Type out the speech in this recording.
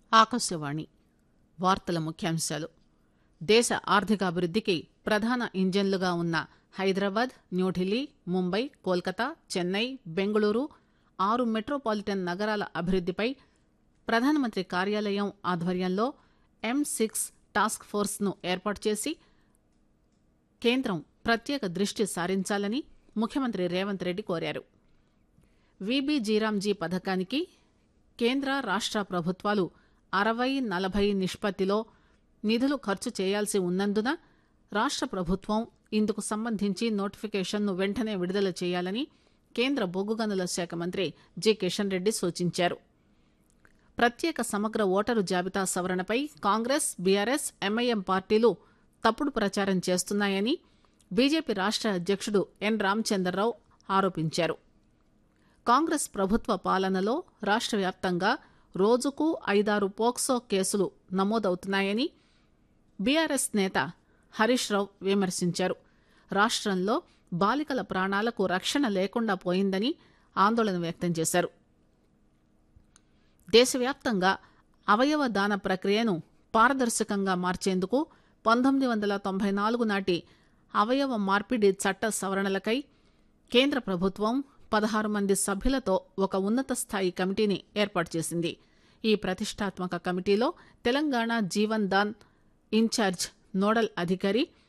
ఆకాశవాణి వార్తల ముఖ్యాంశాలు దేశ ఆర్థికాభివృద్దికి ప్రధాన ఇంజన్లుగా ఉన్న హైదరాబాద్ న్యూఢిల్లీ ముంబై కోల్కతా చెన్నై బెంగళూరు ఆరు మెట్రోపాలిటన్ నగరాల అభివృద్దిపై ప్రధానమంత్రి కార్యాలయం ఆధ్వర్యంలో ఎం సిక్స్ టాస్క్ ఫోర్స్ ను ఏర్పాటు చేసి కేంద్రం ప్రత్యేక దృష్టి సారించాలని ముఖ్యమంత్రి రేవంత్ రెడ్డి కోరారు విబిజీరాంజీ పథకానికి కేంద్ర రాష్ట ప్రభుత్వాలు అరవై నలభై నిష్పత్తిలో నిధులు ఖర్చు చేయాల్సి ఉన్నందున రాష్ట ప్రభుత్వం ఇందుకు సంబంధించి నోటిఫికేషన్ను వెంటనే విడుదల చేయాలని కేంద్ర బొగ్గు గనుల శాఖ మంత్రి జి కిషన్ రెడ్డి సూచించారు ప్రత్యేక సమగ్ర ఓటరు జాబితా సవరణపై కాంగ్రెస్ బీఆర్ఎస్ ఎంఐఎం పార్టీలు తప్పుడు ప్రచారం చేస్తున్నాయని బీజేపీ రాష్ట అధ్యక్షుడు ఎన్ రామచంద్రరావు ఆరోపించారు కాంగ్రెస్ ప్రభుత్వ పాలనలో రాష్ట వ్యాప్తంగా రోజుకు ఐదారు పోక్సో కేసులు నమోదవుతున్నాయని బీఆర్ఎస్ నేత హరీష్ రావు విమర్శించారు రాష్టంలో బాలికల ప్రాణాలకు రక్షణ లేకుండా పోయిందని ఆందోళన వ్యక్తం చేశారు దేశవ్యాప్తంగా అవయవ దాన ప్రక్రియను పారదర్శకంగా మార్చేందుకు పంతొమ్మిది వందల తొంభై నాలుగు నాటి అవయవ మార్పిడి చట్ట సవరణలకై కేంద్ర ప్రభుత్వం పదహారు మంది సభ్యులతో ఒక ఉన్నత స్థాయి కమిటీని ఏర్పాటు చేసింది ఈ ప్రతిష్టాత్మక కమిటీలో తెలంగాణ జీవన్ దాన్ ఇన్ఛార్జ్ నోడల్ అధికారి